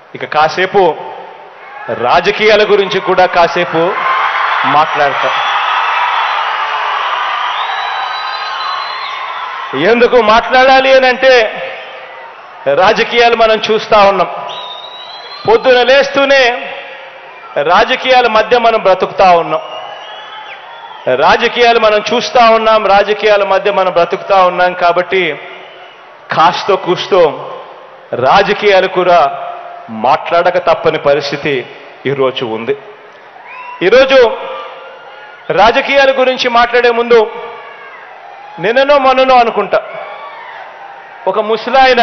ఇక కాసేపు రాజకీయాల గురించి కూడా కాసేపు మాట్లాడతాం ఎందుకు మాట్లాడాలి అని అంటే రాజకీయాలు మనం చూస్తా ఉన్నాం పొద్దున లేస్తూనే రాజకీయాల మధ్య మనం బ్రతుకుతా ఉన్నాం రాజకీయాలు మనం చూస్తా ఉన్నాం రాజకీయాల మధ్య మనం బ్రతుకుతా ఉన్నాం కాబట్టి కాస్తో కూస్తో రాజకీయాలు కూడా మాట్లాడక తప్పని పరిస్థితి ఈరోజు ఉంది ఈరోజు రాజకీయాల గురించి మాట్లాడే ముందు నిన్ననో మొన్ననో అనుకుంటా ఒక ముసలాయన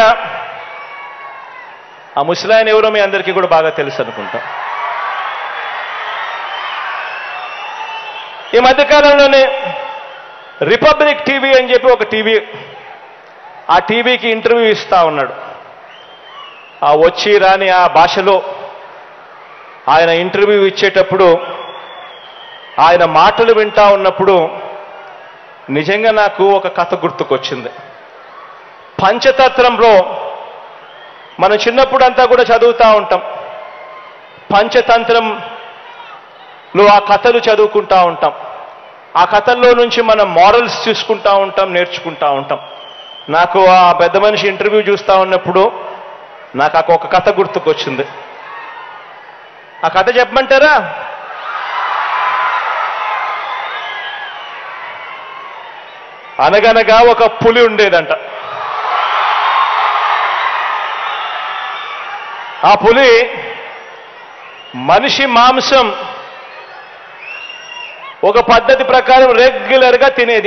ఆ ముసలాయన ఎవరో మీ అందరికీ కూడా బాగా తెలుసు అనుకుంటా ఈ మధ్యకాలంలోనే రిపబ్లిక్ టీవీ అని చెప్పి ఒక టీవీ ఆ టీవీకి ఇంటర్వ్యూ ఇస్తా ఉన్నాడు ఆ వచ్చి రాని ఆ భాషలో ఆయన ఇంటర్వ్యూ ఇచ్చేటప్పుడు ఆయన మాటలు వింటా ఉన్నప్పుడు నిజంగా నాకు ఒక కథ గుర్తుకొచ్చింది పంచతత్రంలో మనం చిన్నప్పుడు అంతా కూడా చదువుతూ ఉంటాం పంచతంత్రంలో ఆ కథలు చదువుకుంటా ఉంటాం ఆ కథల్లో నుంచి మనం మారల్స్ చూసుకుంటా ఉంటాం నేర్చుకుంటా ఉంటాం నాకు ఆ పెద్ద మనిషి ఇంటర్వ్యూ చూస్తా ఉన్నప్పుడు నాకు ఆ ఒక కథ గుర్తుకొచ్చింది ఆ కథ చెప్పమంటారా అనగనగా ఒక పులి ఉండేదంట ఆ పులి మనిషి మాంసం ఒక పద్ధతి ప్రకారం రెగ్యులర్గా తినేది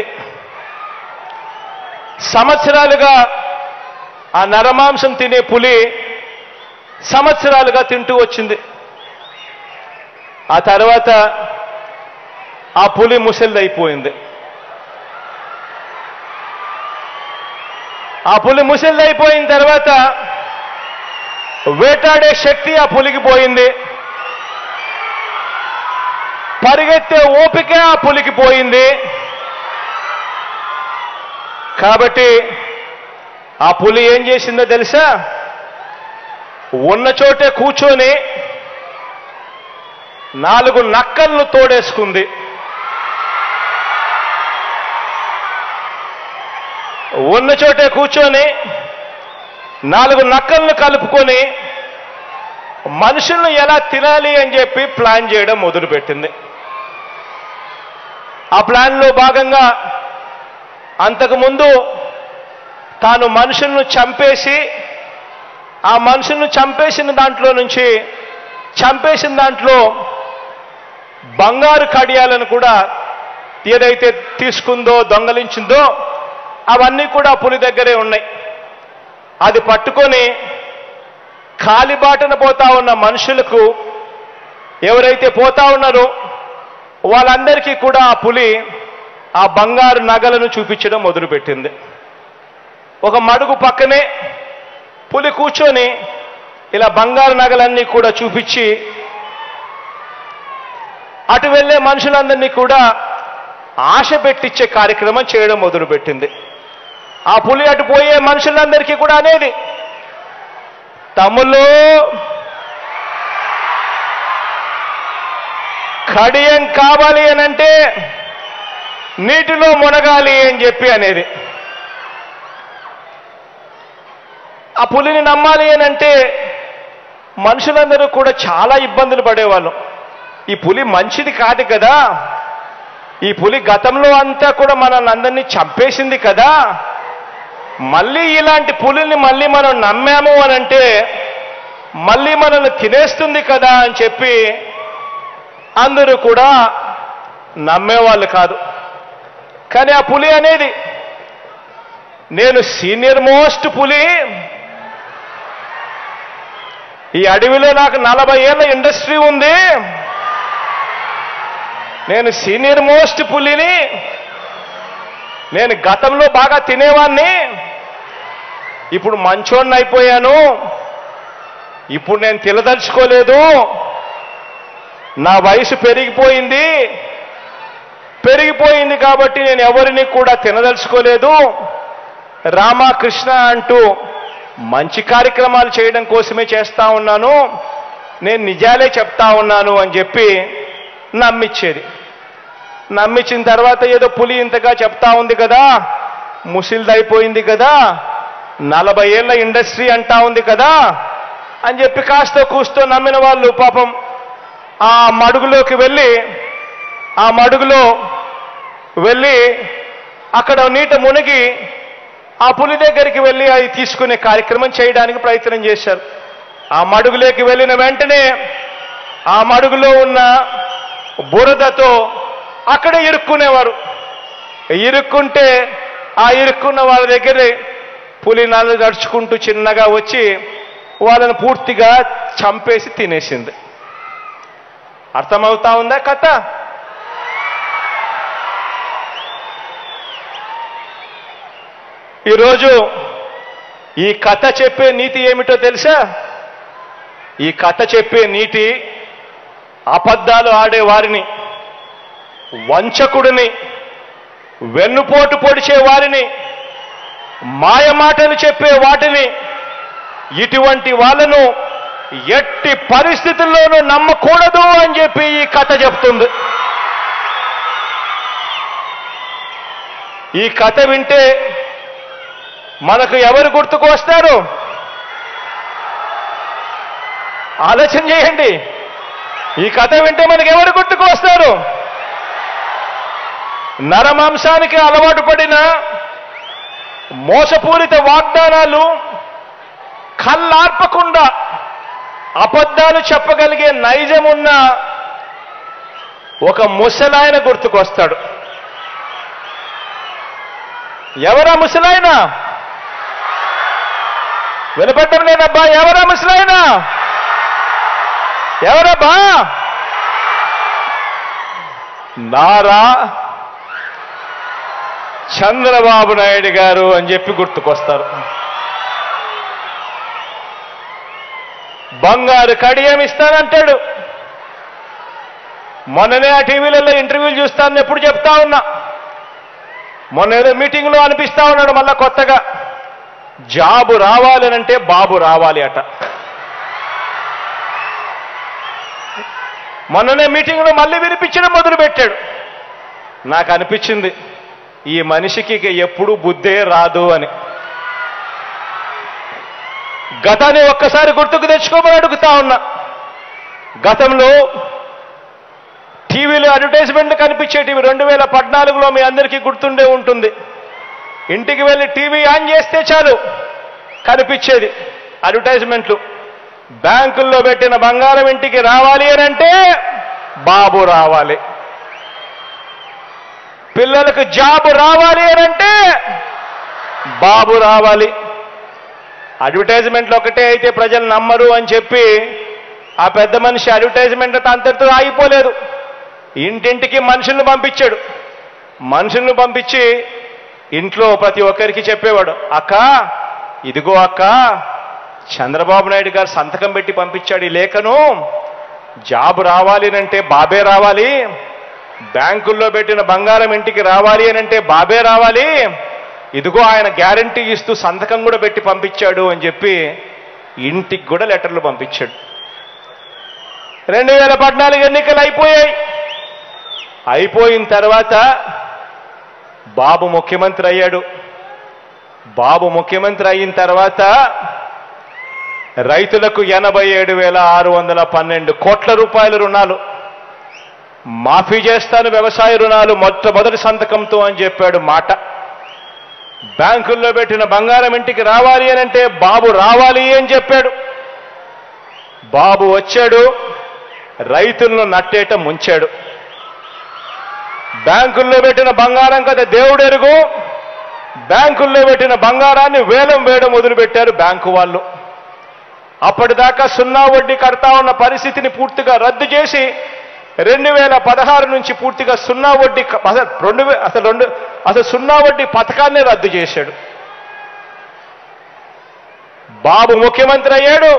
సంవత్సరాలుగా ఆ నరమాంసం తినే పులి సంవత్సరాలుగా తింటూ వచ్చింది ఆ తర్వాత ఆ పులి ముసలిదైపోయింది ఆ పులి ముసలిదైపోయిన తర్వాత వేటాడే శక్తి ఆ పులికి పోయింది పరిగెత్తే ఓపిక ఆ పులికి పోయింది కాబట్టి ఆ పులి ఏం చేసిందో తెలుసా ఉన్న చోటే కూర్చొని నాలుగు నక్కలను తోడేసుకుంది ఉన్న చోటే కూర్చొని నాలుగు నక్కలను కలుపుకొని మనుషులను ఎలా తినాలి అని చెప్పి ప్లాన్ చేయడం మొదలుపెట్టింది ఆ ప్లాన్లో భాగంగా అంతకుముందు తాను మనుషులను చంపేసి ఆ మనుషులను చంపేసిన దాంట్లో నుంచి చంపేసిన దాంట్లో బంగారు కడియాలను కూడా ఏదైతే తీసుకుందో దొంగలించిందో అవన్నీ కూడా పులి దగ్గరే ఉన్నాయి అది పట్టుకొని కాలిబాటన పోతా ఉన్న మనుషులకు ఎవరైతే పోతా ఉన్నారో వాళ్ళందరికీ కూడా ఆ పులి ఆ బంగారు నగలను చూపించడం మొదలుపెట్టింది ఒక మడుగు పక్కనే పులి కూర్చొని ఇలా బంగారు నగలన్నీ కూడా చూపించి అటు వెళ్ళే మనుషులందరినీ కూడా ఆశ పెట్టించే కార్యక్రమం చేయడం మొదలుపెట్టింది ఆ పులి అటు పోయే మనుషులందరికీ కూడా అనేది తమ్ముళ్ళు కడియం కావాలి అని అంటే నీటిలో మునగాలి అని చెప్పి అనేది ఆ పులిని నమ్మాలి అని అంటే మనుషులందరూ కూడా చాలా ఇబ్బందులు పడేవాళ్ళం ఈ పులి మంచిది కాదు కదా ఈ పులి గతంలో అంతా కూడా మనల్ని అందరినీ చంపేసింది కదా మళ్ళీ ఇలాంటి పులిని మళ్ళీ మనం నమ్మాము అని అంటే మళ్ళీ మనల్ని తినేస్తుంది కదా అని చెప్పి అందరూ కూడా నమ్మేవాళ్ళు కాదు కానీ ఆ పులి అనేది నేను సీనియర్ మోస్ట్ పులి ఈ అడవిలో నాకు నలభై ఏళ్ళ ఇండస్ట్రీ ఉంది నేను సీనియర్ మోస్ట్ పులిని నేను గతంలో బాగా తినేవాణ్ణి ఇప్పుడు మంచోడిని అయిపోయాను ఇప్పుడు నేను తినదలుచుకోలేదు నా వయసు పెరిగిపోయింది పెరిగిపోయింది కాబట్టి నేను ఎవరిని కూడా తినదలుచుకోలేదు రామకృష్ణ అంటూ మంచి కార్యక్రమాలు చేయడం కోసమే చేస్తా ఉన్నాను నేను నిజాలే చెప్తా ఉన్నాను అని చెప్పి నమ్మిచ్చేది నమ్మించిన తర్వాత ఏదో పులి ఇంతగా చెప్తా ఉంది కదా ముసిల్దైపోయింది కదా నలభై ఏళ్ల ఇండస్ట్రీ అంటా ఉంది కదా అని చెప్పి కాస్త కూస్తో నమ్మిన వాళ్ళు పాపం ఆ మడుగులోకి వెళ్ళి ఆ మడుగులో వెళ్ళి అక్కడ నీట మునిగి ఆ పులి దగ్గరికి వెళ్ళి అది తీసుకునే కార్యక్రమం చేయడానికి ప్రయత్నం చేశారు ఆ మడుగులోకి వెళ్ళిన వెంటనే ఆ మడుగులో ఉన్న బురదతో అక్కడే ఇరుక్కునేవారు ఇరుక్కుంటే ఆ ఇరుక్కున్న వాళ్ళ దగ్గరే పులి నన్ను నడుచుకుంటూ చిన్నగా వచ్చి వాళ్ళని పూర్తిగా చంపేసి తినేసింది అర్థమవుతా ఉందా కథ ఈరోజు ఈ కథ చెప్పే నీతి ఏమిటో తెలుసా ఈ కథ చెప్పే నీతి అబద్ధాలు ఆడే వారిని వంచకుడిని వెన్నుపోటు పొడిచే వారిని మాయమాటలు చెప్పే వాటిని ఇటువంటి వాళ్ళను ఎట్టి పరిస్థితుల్లోనూ నమ్మకూడదు అని చెప్పి ఈ కథ చెప్తుంది ఈ కథ వింటే మనకు ఎవరు గుర్తుకు వస్తారు ఆలోచన చేయండి ఈ కథ వింటే మనకు ఎవరు గుర్తుకు వస్తారు నరమాంసానికి అలవాటు పడిన మోసపూరిత వాగ్దానాలు కళ్ళార్పకుండా అబద్ధాలు చెప్పగలిగే నైజం ఉన్న ఒక ముసలాయన గుర్తుకొస్తాడు ఎవరా ముసలాయన వినపడటం లేదబ్బా ఎవరా ముసలాయన ఎవరబ్బా నారా చంద్రబాబు నాయుడు గారు అని చెప్పి గుర్తుకొస్తారు బంగారు కడియం ఇస్తానంటాడు మొన్ననే ఆ టీవీలలో ఇంటర్వ్యూలు చూస్తానని ఎప్పుడు చెప్తా ఉన్నా మొన్న ఏదో మీటింగ్లో అనిపిస్తా ఉన్నాడు మళ్ళా కొత్తగా జాబు రావాలనంటే బాబు రావాలి అట మొన్ననే మీటింగ్లో మళ్ళీ వినిపించడం మొదలు పెట్టాడు నాకు అనిపించింది ఈ మనిషికి ఇక ఎప్పుడూ బుద్ధే రాదు అని గతాన్ని ఒక్కసారి గుర్తుకు తెచ్చుకోమని అడుగుతా ఉన్నా గతంలో టీవీలో అడ్వర్టైజ్మెంట్లు కనిపించేటివి రెండు వేల పద్నాలుగులో మీ అందరికీ గుర్తుండే ఉంటుంది ఇంటికి వెళ్ళి టీవీ ఆన్ చేస్తే చాలు కనిపించేది అడ్వర్టైజ్మెంట్లు బ్యాంకుల్లో పెట్టిన బంగారం ఇంటికి రావాలి అని అంటే బాబు రావాలి పిల్లలకు జాబు రావాలి అని అంటే బాబు రావాలి అడ్వర్టైజ్మెంట్లు ఒకటే అయితే ప్రజలు నమ్మరు అని చెప్పి ఆ పెద్ద మనిషి అడ్వర్టైజ్మెంట్ అంతటితో ఆగిపోలేదు ఇంటింటికి మనుషుల్ని పంపించాడు మనుషుల్ని పంపించి ఇంట్లో ప్రతి ఒక్కరికి చెప్పేవాడు అక్క ఇదిగో అక్క చంద్రబాబు నాయుడు గారు సంతకం పెట్టి పంపించాడు ఈ లేఖను జాబ్ రావాలి అంటే బాబే రావాలి బ్యాంకుల్లో పెట్టిన బంగారం ఇంటికి రావాలి అని అంటే బాబే రావాలి ఇదిగో ఆయన గ్యారంటీ ఇస్తూ సంతకం కూడా పెట్టి పంపించాడు అని చెప్పి ఇంటికి కూడా లెటర్లు పంపించాడు రెండు వేల పద్నాలుగు ఎన్నికలు అయిపోయాయి అయిపోయిన తర్వాత బాబు ముఖ్యమంత్రి అయ్యాడు బాబు ముఖ్యమంత్రి అయిన తర్వాత రైతులకు ఎనభై ఏడు వేల ఆరు వందల పన్నెండు కోట్ల రూపాయల రుణాలు మాఫీ చేస్తాను వ్యవసాయ రుణాలు మొట్టమొదటి సంతకంతో అని చెప్పాడు మాట బ్యాంకుల్లో పెట్టిన బంగారం ఇంటికి రావాలి అని అంటే బాబు రావాలి అని చెప్పాడు బాబు వచ్చాడు రైతులను నట్టేట ముంచాడు బ్యాంకుల్లో పెట్టిన బంగారం కదా దేవుడెరుగు బ్యాంకుల్లో పెట్టిన బంగారాన్ని వేలం వేయడం మొదలుపెట్టారు బ్యాంకు వాళ్ళు అప్పటిదాకా సున్నా వడ్డీ కడతా ఉన్న పరిస్థితిని పూర్తిగా రద్దు చేసి రెండు వేల పదహారు నుంచి పూర్తిగా సున్నా వడ్డీ క- అసలు రెండు వే- అసలు రెండు అసలు సున్నా వడ్డీ పథకాన్ని రద్దు చేశాడు బాబు ముఖ్యమంత్రి అయ్యాడు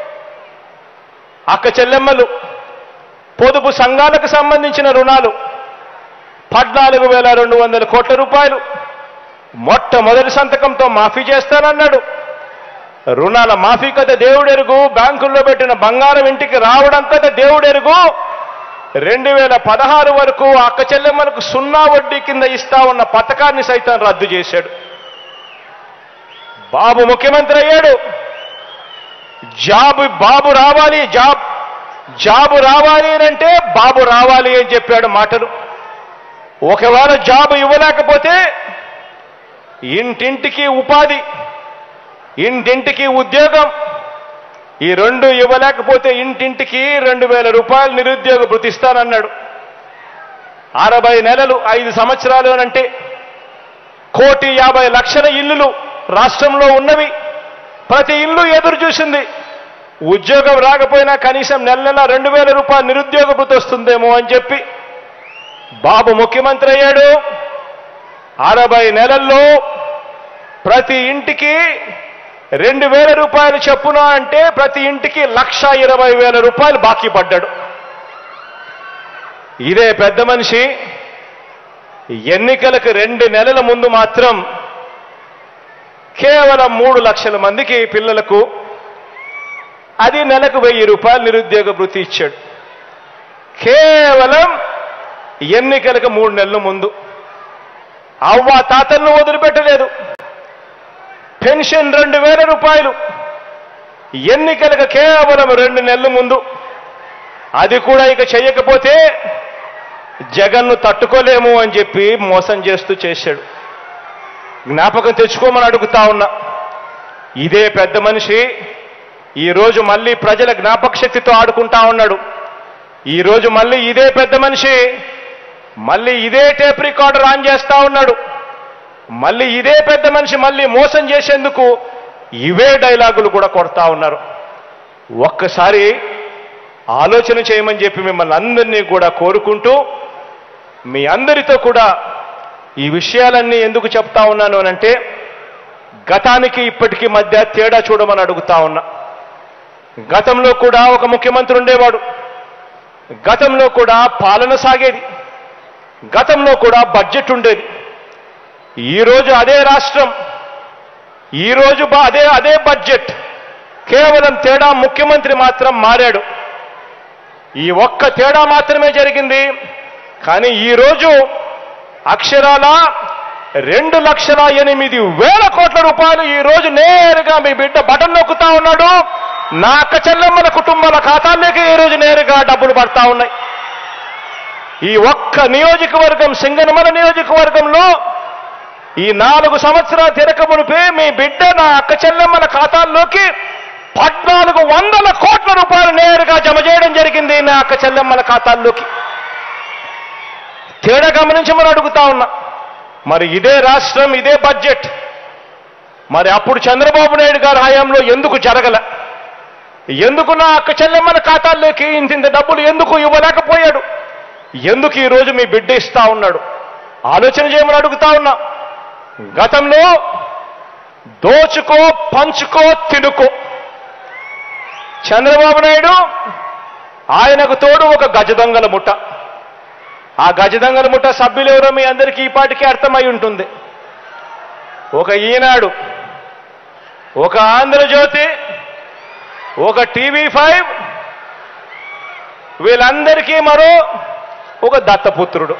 అక్క చెల్లెమ్మలు పొదుపు సంఘాలకు సంబంధించిన రుణాలు పద్నాలుగు వేల రెండు వందల కోట్ల రూపాయలు మొట్టమొదటి సంతకంతో మాఫీ చేస్తానన్నాడు రుణాల మాఫీ కథ దేవుడెరుగు బ్యాంకుల్లో పెట్టిన బంగారం ఇంటికి రావడం కథ దేవుడెరుగు రెండు వేల పదహారు వరకు అక్క చెల్లెమ్మలకు సున్నా వడ్డీ కింద ఇస్తా ఉన్న పథకాన్ని సైతం రద్దు చేశాడు బాబు ముఖ్యమంత్రి అయ్యాడు జాబు బాబు రావాలి జాబ్ జాబు రావాలి అని అంటే బాబు రావాలి అని చెప్పాడు మాటలు ఒకవేళ జాబు ఇవ్వలేకపోతే ఇంటింటికి ఉపాధి ఇంటింటికి ఉద్యోగం ఈ రెండు ఇవ్వలేకపోతే ఇంటింటికి రెండు వేల రూపాయలు నిరుద్యోగ భృతి ఇస్తానన్నాడు అరవై నెలలు ఐదు సంవత్సరాలు అని అంటే కోటి యాభై లక్షల ఇల్లులు రాష్ట్రంలో ఉన్నవి ప్రతి ఇల్లు ఎదురు చూసింది ఉద్యోగం రాకపోయినా కనీసం నెల నెల రెండు వేల రూపాయలు నిరుద్యోగ భృతి వస్తుందేమో అని చెప్పి బాబు ముఖ్యమంత్రి అయ్యాడు అరవై నెలల్లో ప్రతి ఇంటికి రెండు వేల రూపాయలు చెప్పున అంటే ప్రతి ఇంటికి లక్ష ఇరవై వేల రూపాయలు బాకీ పడ్డాడు ఇదే పెద్ద మనిషి ఎన్నికలకు రెండు నెలల ముందు మాత్రం కేవలం మూడు లక్షల మందికి పిల్లలకు అది నెలకు వెయ్యి రూపాయలు నిరుద్యోగ భృతి ఇచ్చాడు కేవలం ఎన్నికలకు మూడు నెలల ముందు అవ్వ తాతలను వదిలిపెట్టలేదు పెన్షన్ రెండు వేల రూపాయలు ఎన్నికలకు కేవలం రెండు నెలల ముందు అది కూడా ఇక చేయకపోతే జగన్ను తట్టుకోలేము అని చెప్పి మోసం చేస్తూ చేశాడు జ్ఞాపకం తెచ్చుకోమని అడుగుతా ఉన్నా ఇదే పెద్ద మనిషి ఈరోజు మళ్ళీ ప్రజల జ్ఞాపక శక్తితో ఆడుకుంటా ఉన్నాడు ఈరోజు మళ్ళీ ఇదే పెద్ద మనిషి మళ్ళీ ఇదే టేప్ రికార్డర్ ఆన్ చేస్తా ఉన్నాడు మళ్ళీ ఇదే పెద్ద మనిషి మళ్ళీ మోసం చేసేందుకు ఇవే డైలాగులు కూడా కొడతా ఉన్నారు ఒక్కసారి ఆలోచన చేయమని చెప్పి మిమ్మల్ని అందరినీ కూడా కోరుకుంటూ మీ అందరితో కూడా ఈ విషయాలన్నీ ఎందుకు చెప్తా ఉన్నాను అనంటే గతానికి ఇప్పటికీ మధ్య తేడా చూడమని అడుగుతా ఉన్నా గతంలో కూడా ఒక ముఖ్యమంత్రి ఉండేవాడు గతంలో కూడా పాలన సాగేది గతంలో కూడా బడ్జెట్ ఉండేది ఈరోజు అదే రాష్ట్రం ఈరోజు బ- అదే అదే బడ్జెట్ కేవలం తేడా ముఖ్యమంత్రి మాత్రం మారాడు ఈ ఒక్క తేడా మాత్రమే జరిగింది కానీ ఈరోజు అక్షరాల రెండు లక్షల ఎనిమిది వేల కోట్ల రూపాయలు ఈ రోజు నేరుగా మీ బిడ్డ బటన్ నొక్కుతా ఉన్నాడు నా అక్క చెల్లెమ్మల కుటుంబాల ఖాతాల్లోకి ఈ రోజు నేరుగా డబ్బులు పడతా ఉన్నాయి ఈ ఒక్క నియోజకవర్గం సింగనమల నియోజకవర్గంలో ఈ నాలుగు సంవత్సరాల తిరకమునిపే మీ బిడ్డ నా అక్క చెల్లెమ్మల ఖాతాల్లోకి పద్నాలుగు వందల కోట్ల రూపాయలు నేరుగా జమ చేయడం జరిగింది నా అక్క చెల్లెమ్మల ఖాతాల్లోకి తేడా గమనించమని అడుగుతా ఉన్నా మరి ఇదే రాష్ట్రం ఇదే బడ్జెట్ మరి అప్పుడు చంద్రబాబు నాయుడు గారి హయాంలో ఎందుకు జరగల ఎందుకు నా అక్క చెల్లెమ్మల ఖాతాల్లోకి ఇంత ఇంత డబ్బులు ఎందుకు ఇవ్వలేకపోయాడు ఎందుకు ఈ రోజు మీ బిడ్డ ఇస్తా ఉన్నాడు ఆలోచన చేయమని అడుగుతా ఉన్నా గతంలో దోచుకో పంచుకో తినుకో చంద్రబాబు నాయుడు ఆయనకు తోడు ఒక గజ దొంగల ముఠ ఆ గజ దొంగల ముఠ సభ్యులు ఎవరో మీ అందరికీ ఈ పాటికి అర్థమై ఉంటుంది ఒక ఈనాడు ఒక ఆంధ్రజ్యోతి ఒక టీవీ ఫైవ్ వీళ్ళందరికీ మరో ఒక దత్తపుత్రుడు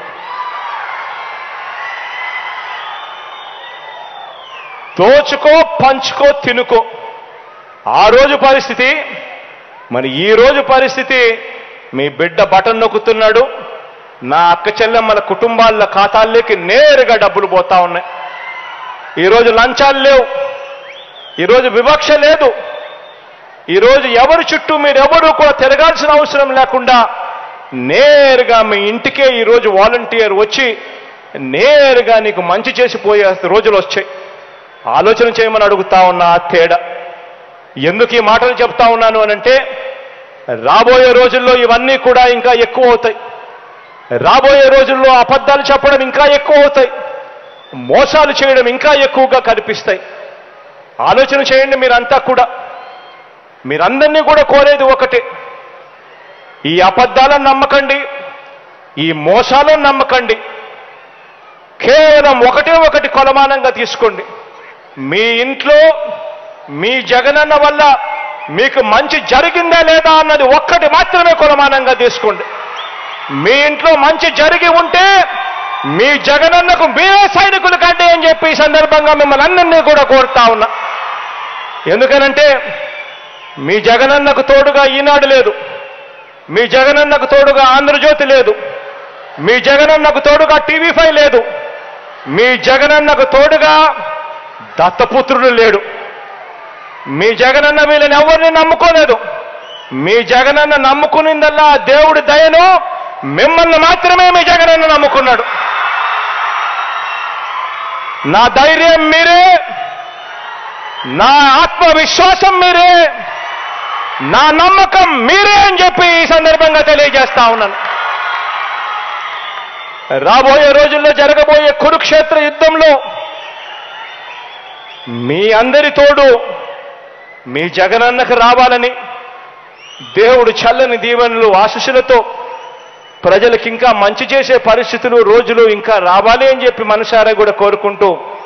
దోచుకో పంచుకో తినుకో ఆ రోజు పరిస్థితి మరి ఈ రోజు పరిస్థితి మీ బిడ్డ బటన్ నొక్కుతున్నాడు నా అక్క చెల్లెమ్మల కుటుంబాల ఖాతాల్లోకి నేరుగా డబ్బులు పోతా ఉన్నాయి ఈరోజు లంచాలు లేవు ఈరోజు వివక్ష లేదు ఈరోజు ఎవరి చుట్టూ మీరెవరూ కూడా తిరగాల్సిన అవసరం లేకుండా నేరుగా మీ ఇంటికే ఈరోజు వాలంటీర్ వచ్చి నేరుగా నీకు మంచి చేసిపోయే రోజులు వచ్చాయి ఆలోచన చేయమని అడుగుతా ఉన్నా ఆ తేడా ఎందుకు ఈ మాటలు చెప్తా ఉన్నాను అనంటే రాబోయే రోజుల్లో ఇవన్నీ కూడా ఇంకా ఎక్కువ అవుతాయి రాబోయే రోజుల్లో అబద్ధాలు చెప్పడం ఇంకా ఎక్కువ అవుతాయి మోసాలు చేయడం ఇంకా ఎక్కువగా కనిపిస్తాయి ఆలోచన చేయండి మీరంతా కూడా మీరందరినీ కూడా కోరేది ఒకటే ఈ అబద్ధాలను నమ్మకండి ఈ మోసాలను నమ్మకండి కేవలం ఒకటే ఒకటి కొలమానంగా తీసుకోండి మీ ఇంట్లో మీ జగనన్న వల్ల మీకు మంచి జరిగిందా లేదా అన్నది ఒక్కటి మాత్రమే కొలమానంగా తీసుకోండి మీ ఇంట్లో మంచి జరిగి ఉంటే మీ జగనన్నకు మీరే సైనికులు కంటే అని చెప్పి ఈ సందర్భంగా మిమ్మల్ని అందరినీ కూడా కోరుతా ఉన్నా ఎందుకనంటే మీ జగనన్నకు తోడుగా ఈనాడు లేదు మీ జగనన్నకు తోడుగా ఆంధ్రజ్యోతి లేదు మీ జగనన్నకు తోడుగా టీవీ ఫైవ్ లేదు మీ జగనన్నకు తోడుగా దత్తపుత్రుడు లేడు మీ జగనన్న వీళ్ళని ఎవరిని నమ్ముకోలేదు మీ జగనన్న నమ్ముకునిందల్లా ఆ దేవుడి దయను మిమ్మల్ని మాత్రమే మీ జగనన్న నమ్ముకున్నాడు నా ధైర్యం మీరే నా ఆత్మవిశ్వాసం మీరే నా నమ్మకం మీరే అని చెప్పి ఈ సందర్భంగా తెలియజేస్తా ఉన్నాను రాబోయే రోజుల్లో జరగబోయే కురుక్షేత్ర యుద్ధంలో మీ అందరి తోడు మీ జగనన్నకు రావాలని దేవుడు చల్లని దీవెనలు ఆశీస్సులతో ప్రజలకు ఇంకా మంచి చేసే పరిస్థితులు రోజులు ఇంకా రావాలి అని చెప్పి మనసారా కూడా కోరుకుంటూ